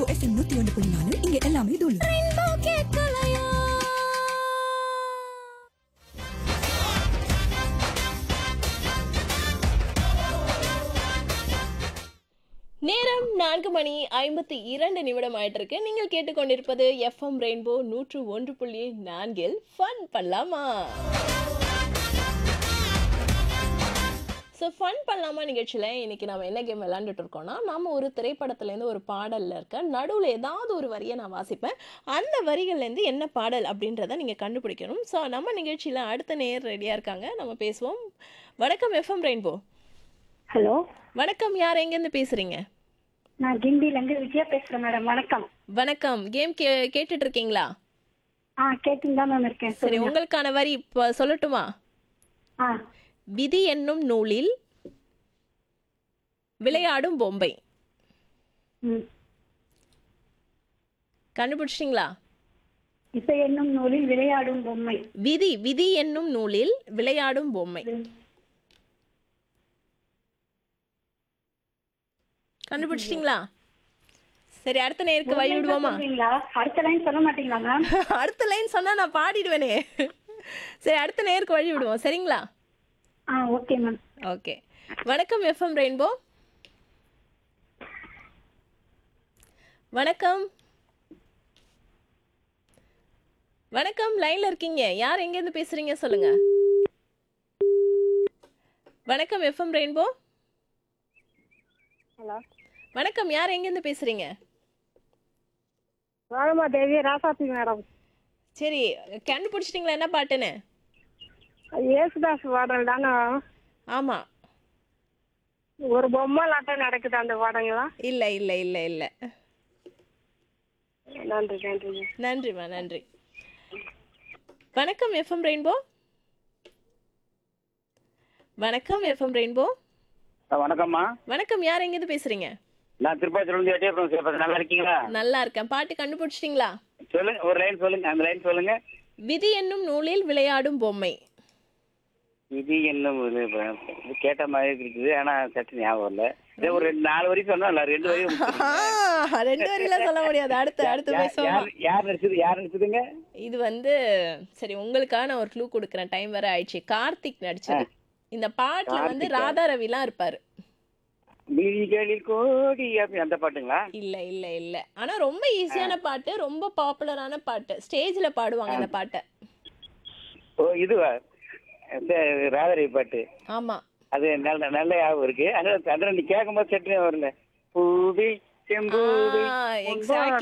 Rainbow FM நூத்தி ஒன்று புள்ளி நாலு இங்க எல்லாமே தூளு நேரம் நான்கு மணி ஐம்பத்தி இரண்டு நிமிடம் ஆயிட்டு இருக்கு நீங்கள் கேட்டுக்கொண்டிருப்பது எஃப்எம் ரெயின்போ நூற்று ஒன்று புள்ளி நான்கில் ஃபன் பண்ணலாமா ஸோ ஃபன் பண்ணலாமா நிகழ்ச்சியில் இன்னைக்கு நம்ம என்ன கேம் விளாண்டுட்டு இருக்கோம்னா நம்ம ஒரு திரைப்படத்துலேருந்து ஒரு பாடலில் இருக்க நடுவில் ஏதாவது ஒரு வரியை நான் வாசிப்பேன் அந்த வரிகள்லேருந்து என்ன பாடல் அப்படின்றத நீங்கள் கண்டுபிடிக்கணும் ஸோ நம்ம நிகழ்ச்சியில் அடுத்த நேர் ரெடியாக இருக்காங்க நம்ம பேசுவோம் வணக்கம் எஃப்எம் ரெயின்போ ஹலோ வணக்கம் யார் எங்கேருந்து பேசுகிறீங்க நான் கிண்டில இருந்து விஜயா பேசுறேன் மேடம் வணக்கம் வணக்கம் கேம் கே கேட்டுட்டு இருக்கீங்களா ஆ கேட்டுன்னு தான் மேம் இருக்கேன் சரி சொல்லுங்க உங்களுக்கான வரி இப்போ சொல்லட்டுமா ஆ விதி என்னும் நூலில் விளையாடும் பொம்மை ம் கண்டுபிடிச்சிட்டிங்களா இசை என்னும் நூலில் விளையாடும் பொம்மை விதி விதி என்னும் நூலில் விளையாடும் பொம்மை கண்டுபிடிச்சிட்டிங்களா சரி அடுத்த நேருக்கு வழி விடுவோமா சொல்றீங்களா அடுத்த லைன் சொல்ல மாட்டீங்களா மேம் அடுத்த லைன் சொன்னா நான் பாடிடுவேனே சரி அடுத்த நேருக்கு வழி விடுவோம் சரிங்களா ஆ ஓகே மேம் ஓகே வணக்கம் எஃப்எம் ரெயின்போ வணக்கம் வணக்கம் லைன்ல இருக்கீங்க யார் எங்கேருந்து பேசுறீங்க சொல்லுங்க வணக்கம் எஃப்எம் ரெயின்போ ஹலோ வணக்கம் யார் எங்கேருந்து பேசுறீங்க ராகமா தேவி ராசாத்தி மேடம் சரி கண்டுபிடிச்சிட்டிங்களா என்ன பாட்டுன்னு ஏசுதாஸ் பாடல் தானே ஆமா ஒரு பொம்மை லாட்டம் நடக்குது அந்த பாடங்களா இல்ல இல்ல இல்ல இல்ல நன்றி நன்றி நன்றிம்மா நன்றி வணக்கம் எஃப்எம் ரெயின்போ வணக்கம் எஃப்எம் ரெயின்போ ஆ, வணக்கம்மா வணக்கம் யார் எங்கேருந்து பேசுறீங்க நான் திருப்பாச்சியிலிருந்து எட்டியப்புறம் பேசுறேன் நல்லா இருக்கீங்களா நல்லா இருக்கேன் பாட்டு கண்டுபிடிச்சிட்டிங்களா சொல்லுங்க ஒரு லைன் சொல்லுங்க அந்த லைன் சொல்லுங்க விதி என்னும் நூலில் விளையாடும் பொம்மை இது என்ன ஒரு இது கேட்ட மாதிரி இருக்குது ஆனா சட்டு ஞாபகம் இல்ல இதே ஒரு ரெண்டு நாலு வரைக்கும் சொன்னா இல்ல ரெண்டு வரைக்கும் ஆ, ரெண்டு வரியில சொல்ல முடியாது அடுத்து அடுத்து யார் பேசுவோம் யார் யார் நடிச்சது யார் நடிச்சதுங்க இது வந்து சரி உங்களுக்காக நான் ஒரு க்ளூ கொடுக்குறேன் டைம் வேற ஆயிடுச்சு கார்த்திக் நடிச்சது இந்த பாட்டுல வந்து கார்த்திகா? ராதா ரவிலாம் இருப்பாரு விழிகளில் கோடி அப்படி அந்த பாட்டுங்களா இல்ல இல்ல இல்ல ஆனா ரொம்ப ஈஸியான பாட்டு ரொம்ப பாப்புலரான பாட்டு ஸ்டேஜ்ல பாடுவாங்க அந்த பாட்டை ஓ இதுவா சரி, ராதரவி பாட்டு ஆமா அது நல்ல நல்ல ஞாபகம் இருக்கு அதனால அதனால நீ கேட்கும்போது சட்டுனே வரல பூவி செம்பூவி எக்ஸாக்ட்லி